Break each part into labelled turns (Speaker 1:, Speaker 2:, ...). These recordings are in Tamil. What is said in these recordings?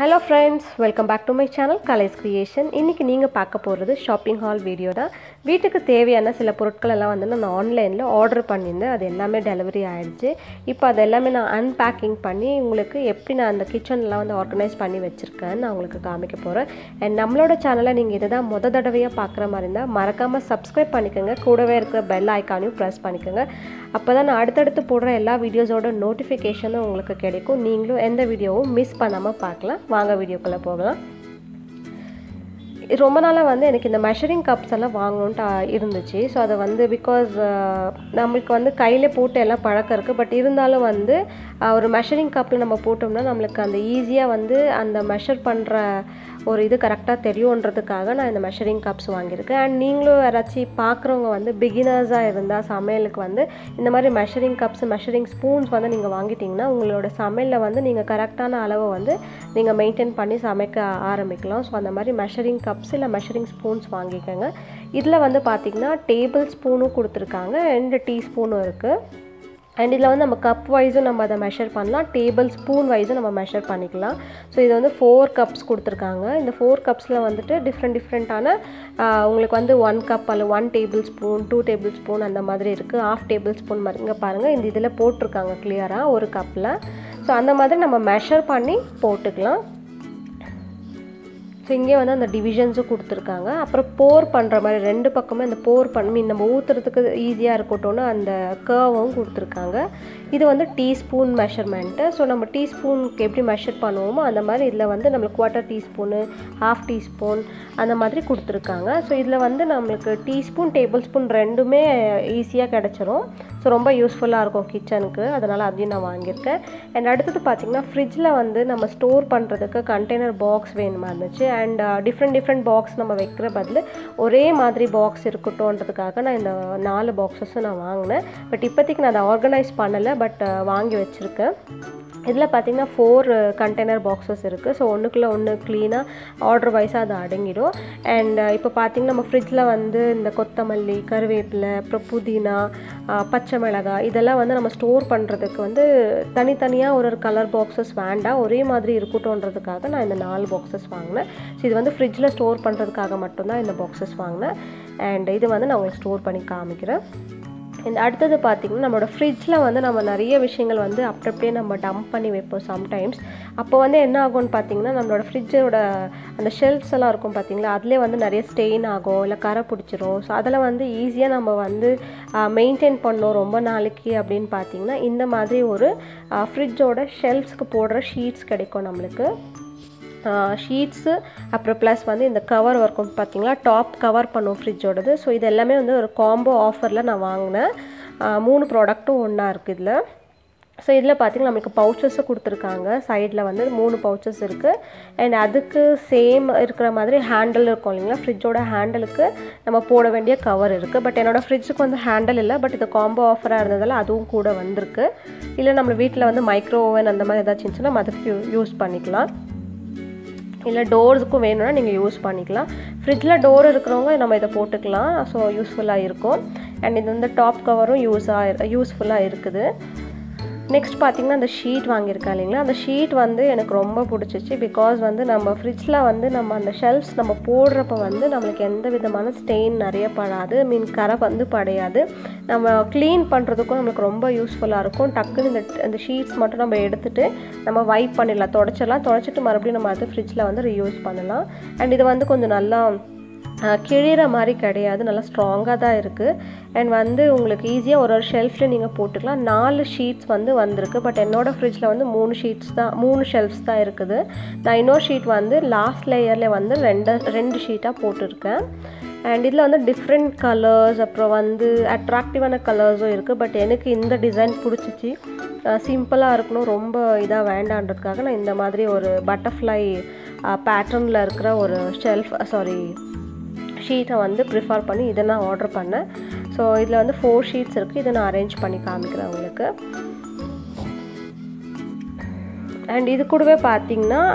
Speaker 1: hello friends welcome back to my channel Kalai's creation இன்றைக்கி நீங்கள் பார்க்க போகிறது ஷாப்பிங் ஹால் வீடியோ தான் வீட்டுக்கு தேவையான சில பொருட்கள் எல்லாம் வந்து நான் ஆன்லைனில் ஆர்டர் பண்ணியிருந்தேன் அது எல்லாமே டெலிவரி ஆகிடுச்சு இப்போ அது எல்லாமே நான் அன்பேக்கிங் பண்ணி உங்களுக்கு எப்படி நான் அந்த கிச்சன்லாம் வந்து ஆர்கனைஸ் பண்ணி வச்சுருக்கேன்னு நான் உங்களுக்கு காமிக்க போகிறேன் அண்ட் நம்மளோட சேனலை நீங்கள் இதை தான் முத தடவையாக பார்க்குற மாதிரி இருந்தால் மறக்காமல் சப்ஸ்கிரைப் பண்ணிக்கோங்க கூடவே இருக்கிற பெல் ஐக்கானையும் ப்ரெஸ் பண்ணிக்கோங்க அப்போ தான் நான் அடுத்தடுத்து போடுற எல்லா வீடியோஸோட நோட்டிஃபிகேஷனும் உங்களுக்கு கிடைக்கும் நீங்களும் எந்த வீடியோவும் மிஸ் பண்ணாமல் பார்க்கலாம் வாங்க வீடியோக்குள்ளே போகலாம் ரொம்ப நாளாக வந்து எனக்கு இந்த மெஷரிங் கப்ஸ் எல்லாம் வாங்கணுன்ட்டு ஆ, இருந்துச்சு ஸோ அதை வந்து பிகாஸ் நம்மளுக்கு வந்து கையில் போட்டு எல்லாம் பழக்கம் இருக்குது பட் இருந்தாலும் வந்து ஆ, ஒரு மெஷரிங் கப்பில் நம்ம போட்டோம்னா நம்மளுக்கு அந்த ஈஸியாக வந்து அந்த மெஷர் பண்ணுற ஒரு இது கரெக்டாக தெரியுன்றதுக்காக நான் இந்த மெஷரிங் கப்ஸ் வாங்கியிருக்கேன் அண்ட் நீங்களும் யாராச்சும் பார்க்குறவங்க வந்து பிகினர்ஸாக இருந்தால் சமையலுக்கு வந்து இந்த மாதிரி மெஷரிங் கப்ஸ் மெஷரிங் ஸ்பூன்ஸ் வந்து நீங்கள் வாங்கிட்டீங்கன்னா உங்களோட சமையலில் வந்து நீங்கள் கரெக்டான அளவை வந்து நீங்கள் மெயின்டைன் பண்ணி சமைக்க ஆரம்பிக்கலாம் ஸோ அந்த மாதிரி மெஷரிங் கப்ஸ் இல்லை மெஷரிங் ஸ்பூன்ஸ் வாங்கிக்கோங்க இதில் வந்து பார்த்திங்கன்னா டேபிள் ஸ்பூனும் கொடுத்துருக்காங்க அண்ட் டீ ஸ்பூனும் இருக்குது அண்ட் இதில் வந்து நம்ம கப் வைஸும் நம்ம அதை மெஷர் பண்ணலாம் டேபிள் ஸ்பூன் வைஸும் நம்ம மெஷர் பண்ணிக்கலாம் ஸோ இது வந்து ஃபோர் கப்ஸ் கொடுத்துருக்காங்க இந்த ஃபோர் கப்ஸில் வந்துட்டு டிஃப்ரெண்ட் டிஃப்ரெண்ட்டான உங்களுக்கு வந்து ஒன் கப் அல்ல one tablespoon two tablespoon அந்த மாதிரி இருக்குது ஆஃப் டேபிள் ஸ்பூன் மாதிரிங்க பாருங்கள் இந்த இதில் போட்டிருக்காங்க கிளியராக ஒரு கப்பில் ஸோ அந்த மாதிரி நம்ம மெஷர் பண்ணி போட்டுக்கலாம் ஸோ இங்கே வந்து அந்த டிவிஷன்ஸும் கொடுத்துருக்காங்க அப்புறம் போர் பண்ணுற மாதிரி ரெண்டு பக்கமே இந்த போர் பண்ணி நம்ம ஊற்றுறதுக்கு ஈஸியாக இருக்கட்டும்னு அந்த கர்வும் கொடுத்துருக்காங்க இது வந்து டீஸ்பூன் மெஷர்மெண்ட்டு ஸோ நம்ம டீஸ்பூனுக்கு எப்படி மெஷர் பண்ணுவோமோ அந்த மாதிரி இதில் வந்து நம்மளுக்கு குவார்ட்டர் டீஸ்பூனு ஹாஃப் டீஸ்பூன் அந்த மாதிரி கொடுத்துருக்காங்க ஸோ இதில் வந்து நம்மளுக்கு டீஸ்பூன் டேபிள் ஸ்பூன் ரெண்டுமே ஈஸியாக கிடச்சிரும் ஸோ ரொம்ப யூஸ்ஃபுல்லாக இருக்கும் கிச்சனுக்கு அதனால் அதையும் நான் வாங்கியிருக்கேன் அண்ட் அடுத்தது பார்த்திங்கன்னா ஃப்ரிட்ஜில் வந்து நம்ம ஸ்டோர் பண்ணுறதுக்கு கண்டெய்னர் பாக்ஸ் வேணுமா இருந்துச்சு அண்ட் டிஃப்ரெண்ட் டிஃப்ரெண்ட் பாக்ஸ் நம்ம வைக்கிற பதில் ஒரே மாதிரி பாக்ஸ் இருக்கட்டும்ன்றதுக்காக நான் இந்த நாலு பாக்ஸஸும் நான் வாங்கினேன் பட் இப்போதைக்கு நான் அதை ஆர்கனைஸ் பண்ணலை பட் வாங்கி வச்சுருக்கேன் இதில் பார்த்தீங்கன்னா ஃபோர் கண்டெய்னர் பாக்ஸஸ் இருக்குது ஸோ ஒன்றுக்குள்ளே ஒன்று க்ளீனாக ஆர்டர் வைஸாக அது அடங்கிடும் அண்ட் இப்போ பார்த்தீங்கன்னா நம்ம ஃப்ரிட்ஜில் வந்து இந்த கொத்தமல்லி கருவேப்பிலை அப்புறம் புதினா ஆ, பச்சை மிளகாய் இதெல்லாம் வந்து நம்ம ஸ்டோர் பண்ணுறதுக்கு வந்து தனித்தனியாக ஒரு ஒரு கலர் பாக்ஸஸ் வேண்டாம் ஒரே மாதிரி இருக்கட்டும்ன்றதுக்காக நான் இந்த நாலு பாக்ஸஸ் வாங்கினேன் ஸோ இது வந்து ஃப்ரிட்ஜில் ஸ்டோர் பண்ணுறதுக்காக மட்டும்தான் இந்த பாக்ஸஸ் வாங்கினேன் அண்ட் இது வந்து நான் உங்களுக்கு ஸ்டோர் பண்ணி காமிக்கிறேன் இந்த அடுத்தது பார்த்திங்கன்னா நம்மளோட ஃப்ரிட்ஜில் வந்து நம்ம நிறைய விஷயங்கள் வந்து அப்படி அப்படியே நம்ம டம்ப் பண்ணி வைப்போம் சம்டைம்ஸ் அப்போ வந்து என்ன ஆகும்னு பார்த்தீங்கன்னா நம்மளோட ஃப்ரிட்ஜோட அந்த ஷெல்ஃப்ஸ் எல்லாம் இருக்கும் பார்த்தீங்களா அதிலே வந்து நிறைய ஸ்டெயின் ஆகும் இல்லை கரை பிடிச்சிரும் ஸோ அதில் வந்து ஈஸியாக நம்ம வந்து மெயின்டைன் பண்ணோம் ரொம்ப நாளைக்கு அப்படின்னு பார்த்தீங்கன்னா இந்த மாதிரி ஒரு ஃப்ரிட்ஜோட ஷெல்ஃப்ஸ்க்கு போடுற ஷீட்ஸ் கிடைக்கும் நம்மளுக்கு ஷீட்ஸு அப்புறம் ப்ளஸ் வந்து இந்த கவர் இருக்கும் பார்த்தீங்களா டாப் கவர் பண்ணும் ஃப்ரிட்ஜோடது ஸோ இது எல்லாமே வந்து ஒரு காம்போ ஆஃபரில் நான் வாங்கினேன் ஆ, மூணு ப்ராடக்ட்டும் ஒன்றா இருக்குது இதில் ஸோ இதில் பார்த்தீங்கன்னா நம்மளுக்கு பவுச்சஸும் கொடுத்துருக்காங்க சைடில் வந்து மூணு பவுச்சஸ் இருக்குது அண்ட் அதுக்கு சேம் இருக்கிற மாதிரி ஹேண்டில் இருக்கும் இல்லைங்களா ஃப்ரிட்ஜோட ஹேண்டலுக்கு நம்ம போட வேண்டிய கவர் இருக்குது பட் என்னோடய ஃப்ரிட்ஜுக்கு வந்து ஹேண்டில் இல்லை பட் இது காம்போ ஆஃபராக இருந்ததால் அதுவும் கூட வந்திருக்கு இல்லை நம்ம வீட்டில் வந்து மைக்ரோ ஓவன் அந்த மாதிரி ஏதாச்சும் இருந்துச்சுன்னா நம்ம அதுக்கு யூஸ் பண்ணிக்கலாம் இல்லை டோர்ஸுக்கும் வேணும்னா நீங்கள் யூஸ் பண்ணிக்கலாம் ஃப்ரிட்ஜில் டோர் இருக்கிறவங்க நம்ம இதை போட்டுக்கலாம் ஸோ யூஸ்ஃபுல்லாக இருக்கும் அண்ட் இது வந்து டாப் கவரும் யூஸாக யூஸ்ஃபுல்லாக இருக்குது நெக்ஸ்ட் பார்த்தீங்கன்னா அந்த ஷீட் வாங்கியிருக்கேன் இல்லைங்களா அந்த ஷீட் வந்து எனக்கு ரொம்ப பிடிச்சிச்சு பிகாஸ் வந்து நம்ம ஃப்ரிட்ஜில் வந்து நம்ம அந்த ஷெல்ஃப்ஸ் நம்ம போடுறப்ப வந்து நம்மளுக்கு எந்த விதமான ஸ்டெயின் நிறைய படாது மீன் கரை வந்து படையாது நம்ம க்ளீன் பண்ணுறதுக்கும் நம்மளுக்கு ரொம்ப யூஸ்ஃபுல்லாக இருக்கும் டக்குன்னு இந்த அந்த ஷீட்ஸ் மட்டும் நம்ம எடுத்துட்டு நம்ம வைப் பண்ணிடலாம் தொடச்சிடலாம் தொடச்சிட்டு மறுபடியும் நம்ம அது ஃப்ரிட்ஜில் வந்து ரீயூஸ் பண்ணலாம் அண்ட் இது வந்து கொஞ்சம் நல்லா அஹ், கிழிகிற மாதிரி கிடையாது நல்லா ஸ்ட்ராங்காக தான் இருக்குது அண்ட் வந்து உங்களுக்கு ஈஸியாக ஒரு ஒரு ஷெல்ஃபில் நீங்கள் போட்டுக்கலாம் நாலு ஷீட்ஸ் வந்து வந்திருக்கு பட் என்னோடய ஃப்ரிட்ஜில் வந்து மூணு ஷீட்ஸ் தான் மூணு ஷெல்ஃப்ஸ் தான் இருக்குது நான் இன்னொரு ஷீட் வந்து லாஸ்ட் லேயரில் வந்து ரெண்டு ரெண்டு ஷீட்டாக போட்டிருக்கேன் அண்ட் இதில் வந்து டிஃப்ரெண்ட் கலர்ஸ் அப்புறம் வந்து அட்ராக்டிவான கலர்ஸும் இருக்குது பட் எனக்கு இந்த டிசைன் பிடிச்சிச்சு சிம்பிளாக இருக்கணும் ரொம்ப இதாக வேண்டான்றதுக்காக நான் இந்த மாதிரி ஒரு பட்டர்ஃப்ளை பேட்டர்னில் இருக்கிற ஒரு ஷெல்ஃப் சாரி ஷீட்டை வந்து ப்ரிஃபர் பண்ணி இதை நான் ஆர்டர் பண்ணேன் ஸோ இதில் வந்து ஃபோர் ஷீட்ஸ் இருக்குது இதை நான் அரேஞ்ச் பண்ணி காமிக்கிறேன் உங்களுக்கு அண்ட் இது கூடவே பார்த்தீங்கன்னா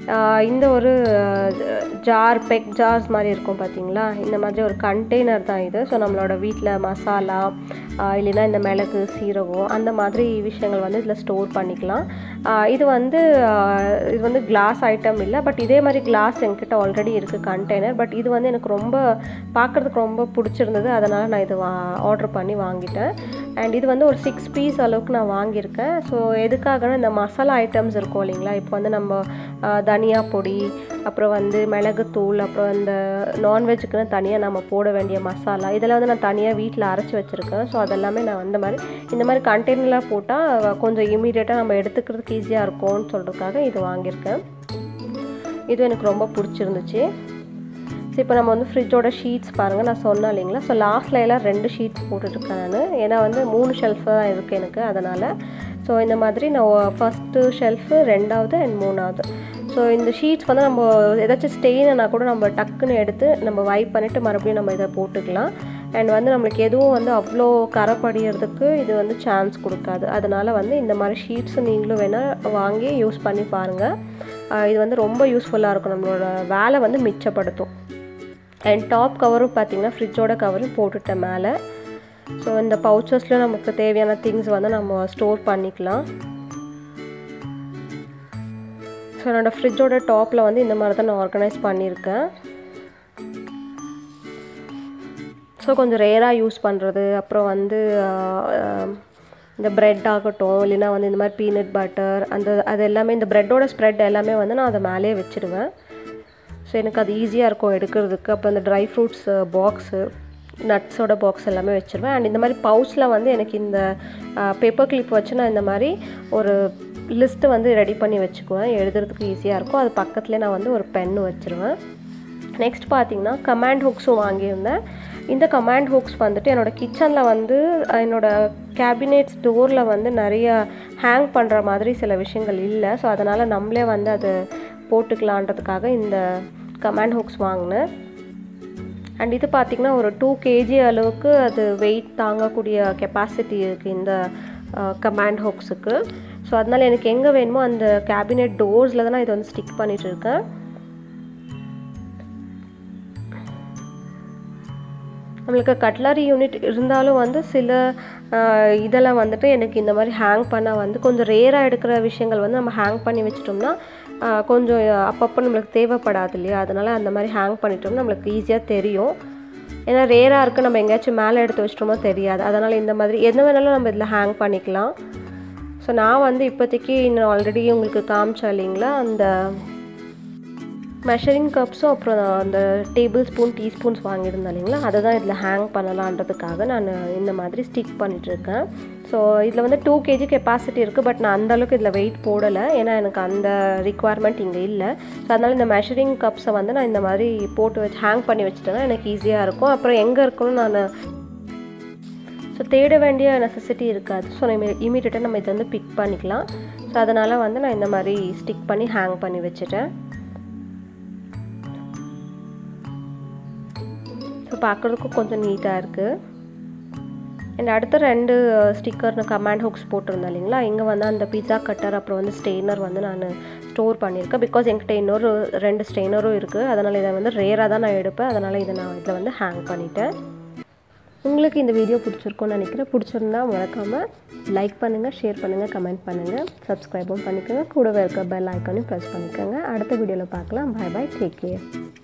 Speaker 1: ஆஹ் இந்த ஒரு ஜார் பெக் ஜார்ஸ் மாதிரி இருக்கும் பார்த்தீங்களா இந்த மாதிரி ஒரு கண்டெய்னர் தான் இது ஸோ நம்மளோட வீட்டில் மசாலா ஆஹ் இல்லைன்னா இந்த மிளகு சீரகம் அந்த மாதிரி விஷயங்கள் வந்து இதில் ஸ்டோர் பண்ணிக்கலாம் ஆஹ் இது வந்து ஆஹ் இது வந்து கிளாஸ் ஐட்டம் இல்லை பட் இதே மாதிரி கிளாஸ் என்கிட்ட ஆல்ரெடி இருக்குது கண்டெய்னர் பட் இது வந்து எனக்கு ரொம்ப பார்க்குறதுக்கு ரொம்ப பிடிச்சிருந்தது அதனால் நான் இது வா ஆர்டர் பண்ணி வாங்கிட்டேன் அண்ட் இது வந்து ஒரு சிக்ஸ் பீஸ் அளவுக்கு நான் வாங்கியிருக்கேன் ஸோ எதுக்காகனா இந்த மசாலா ஐட்டம்ஸ் இருக்கும் இல்லைங்களா இப்போ வந்து நம்ம ஆஹ் தனியா பொடி அப்புறம் வந்து மிளகுத்தூள் அப்புறம் இந்த நான்வெஜ்ஜுக்குன்னு தனியாக நம்ம போட வேண்டிய மசாலா இதெல்லாம் வந்து நான் தனியாக வீட்டில் அரைச்சி வச்சுருக்கேன் ஸோ அதெல்லாமே நான் அந்த மாதிரி இந்த மாதிரி கண்டெய்னர்லாம் போட்டால் கொஞ்சம் இமீடியட்டாக நம்ம எடுத்துக்கிறதுக்கு ஈஸியாக இருக்கும்னு சொல்கிறதுக்காக இது வாங்கியிருக்கேன் இது எனக்கு ரொம்ப பிடிச்சிருந்துச்சு ஸோ இப்போ நம்ம வந்து ஃப்ரிட்ஜோட ஷீட்ஸ் பாருங்கள் நான் சொன்னேன் இல்லைங்களா ஸோ லாஸ்ட்ல எல்லாம் ரெண்டு ஷீட்ஸ் போட்டுட்ருக்கேன் நான் ஏன்னா வந்து மூணு ஷெல்ஃப் தான் இருக்குது எனக்கு அதனால் ஸோ இந்த மாதிரி நான் ஃபஸ்ட்டு ஷெல்ஃபு ரெண்டாவது அண்ட் மூணாவது ஸோ இந்த ஷீட்ஸ் வந்து நம்ம ஏதாச்சும் ஸ்டெயினா கூட நம்ம டக்குன்னு எடுத்து நம்ம வைப் பண்ணிவிட்டு மறுபடியும் நம்ம இதை போட்டுக்கலாம் அண்ட் வந்து நம்மளுக்கு எதுவும் வந்து அவ்வளோ கரை படியறதுக்கு இது வந்து சான்ஸ் கொடுக்காது அதனால் வந்து இந்த மாதிரி ஷீட்ஸ் நீங்களும் வேணால் வாங்கி யூஸ் பண்ணி பாருங்கள் ஆஹ் இது வந்து ரொம்ப யூஸ்ஃபுல்லாக இருக்கும் நம்மளோட வேலை வந்து மிச்சப்படுத்தும் அண்ட் டாப் கவரும் பார்த்தீங்கன்னா ஃப்ரிட்ஜோட கவரும் போட்டுட்டேன் மேலே ஸோ இந்த பவுச்சஸில் நமக்கு தேவையான திங்ஸ் வந்து நம்ம ஸ்டோர் பண்ணிக்கலாம் ஸோ என்னோடய ஃப்ரிட்ஜோட டாப்பில் வந்து இந்த மாதிரி தான் நான் ஆர்கனைஸ் பண்ணியிருக்கேன் ஸோ கொஞ்சம் ரேராக யூஸ் பண்ணுறது அப்புறம் வந்து ஆஹ், ஆஹ், இந்த பிரெட் ஆகட்டும் இல்லைன்னா வந்து இந்த மாதிரி பீனட் பட்டர் அந்த அது எல்லாமே இந்த ப்ரெட்டோட ஸ்ப்ரெட் எல்லாமே வந்து நான் அதை மேலேயே வச்சுடுவேன் ஸோ எனக்கு அது ஈஸியாக இருக்கும் எடுக்கிறதுக்கு அப்புறம் இந்த ட்ரை ஃப்ரூட்ஸ் பாக்ஸு நட்ஸோட பாக்ஸ் எல்லாமே வச்சுருவேன் அண்ட் இந்த மாதிரி பவுச்சில் வந்து எனக்கு இந்த பேப்பர் கிளிப் வச்சு நான் இந்த மாதிரி ஒரு லிஸ்ட்டு வந்து ரெடி பண்ணி வச்சுக்குவேன் எழுதுறதுக்கு ஈஸியாக இருக்கும் அது பக்கத்துலேயே நான் வந்து ஒரு பென்னு வச்சுருவேன் நெக்ஸ்ட் பார்த்தீங்கன்னா கமாண்ட் ஹுக்ஸும் வாங்கியிருந்தேன் இந்த கமாண்ட் ஹுக்ஸ் வந்துட்டு என்னோடய கிச்சனில் வந்து அஹ், என்னோட கேபினெட்ஸ் டோரில் வந்து நிறைய ஹேங் பண்ணுற மாதிரி சில விஷயங்கள் இல்லை ஸோ அதனால் நம்மளே வந்து அது போட்டுக்கலான்றதுக்காக இந்த கமாண்ட் ஹுக்ஸ் வாங்கினேன் அண்ட் இது பார்த்திங்கன்னா ஒரு டூ கேஜி அளவுக்கு அது வெயிட் தாங்கக்கூடிய கெப்பாசிட்டி இருக்குது இந்த கமாண்ட் ஹுக்ஸுக்கு ஸோ அதனால் எனக்கு எங்கே வேணுமோ அந்த கேபினெட் டோர்ஸில் தான் நான் இதை வந்து ஸ்டிக் பண்ணிட்டு இருக்கேன் நம்மளுக்கு கட்லரி யூனிட் இருந்தாலும் வந்து சில ஆஹ், இதெல்லாம் வந்துட்டு எனக்கு இந்த மாதிரி ஹேங் பண்ண வந்து கொஞ்சம் ரேராக எடுக்கிற விஷயங்கள் வந்து நம்ம ஹேங் பண்ணி வச்சிட்டோம்னா ஆஹ், கொஞ்சம் அப்பப்போ நம்மளுக்கு தேவைப்படாது இல்லையா அதனால் அந்த மாதிரி ஹேங் பண்ணிட்டோம்னா நம்மளுக்கு ஈஸியாக தெரியும் ஏன்னா ரேராக இருக்குது நம்ம எங்கேயாச்சும் மேலே எடுத்து வச்சிட்டோமோ தெரியாது அதனால் இந்த மாதிரி எது வேணாலும் நம்ம இதில் ஹேங் பண்ணிக்கலாம் ஸோ நான் வந்து இப்போதைக்கு இன்னும் ஆல்ரெடி உங்களுக்கு காமிச்சேன் இல்லைங்களா அந்த மெஷரிங் கப்ஸும் அப்புறம் நான் அந்த டேபிள் ஸ்பூன் டீஸ்பூன்ஸ் வாங்கியிருந்தேன் இல்லைங்களா அதை தான் இதில் ஹேங் பண்ணலான்றதுக்காக நான் இந்த மாதிரி ஸ்டிக் பண்ணிகிட்ருக்கேன் ஸோ இதில் வந்து டூ கேஜி கெப்பாசிட்டி இருக்குது பட் நான் அந்த அளவுக்கு இதில் வெயிட் போடலை ஏன்னா எனக்கு அந்த ரிக்குவயர்மெண்ட் இங்கே இல்லை ஸோ அதனால் இந்த மெஷரிங் கப்ஸை வந்து நான் இந்த மாதிரி போட்டு வச்சு ஹேங் பண்ணி வச்சுட்டேன்னா எனக்கு ஈஸியாக இருக்கும் அப்புறம் எங்கே இருக்கணும் நான் ஸோ தேட வேண்டிய நெசசிட்டி இருக்காது ஸோ நம்ம இமீடியட்டாக நம்ம இதை வந்து பிக் பண்ணிக்கலாம் ஸோ அதனால் வந்து நான் இந்த மாதிரி ஸ்டிக் பண்ணி ஹேங் பண்ணி வச்சுட்டேன் ஸோ பார்க்குறதுக்கும் கொஞ்சம் நீட்டாக இருக்குது அண்ட் அடுத்த ரெண்டு ஸ்டிக்கர் நான் கமாண்ட் ஹுக்ஸ் போட்டிருந்தேன் இல்லைங்களா இங்கே வந்து அந்த பிஸா கட்டர் அப்புறம் வந்து ஸ்டெய்னர் வந்து நான் ஸ்டோர் பண்ணியிருக்கேன் பிகாஸ் என்கிட்ட இன்னொரு ரெண்டு ஸ்டெய்னரும் இருக்குது அதனால் இதை வந்து ரேராக தான் நான் எடுப்பேன் அதனால் இதை நான் இதில் வந்து ஹேங் பண்ணிட்டேன் உங்களுக்கு இந்த வீடியோ பிடிச்சிருக்கும்னு நினைக்கிறேன் பிடிச்சிருந்தா மறக்காமல் லைக் பண்ணுங்கள் ஷேர் பண்ணுங்கள் கமெண்ட் பண்ணுங்கள் சப்ஸ்கிரைபும் பண்ணிக்கோங்க கூடவே இருக்க பெல் ஐக்கானையும் ப்ரெஸ் பண்ணிக்கோங்க அடுத்த வீடியோவில் பார்க்கலாம் பை பை டேக் கேர்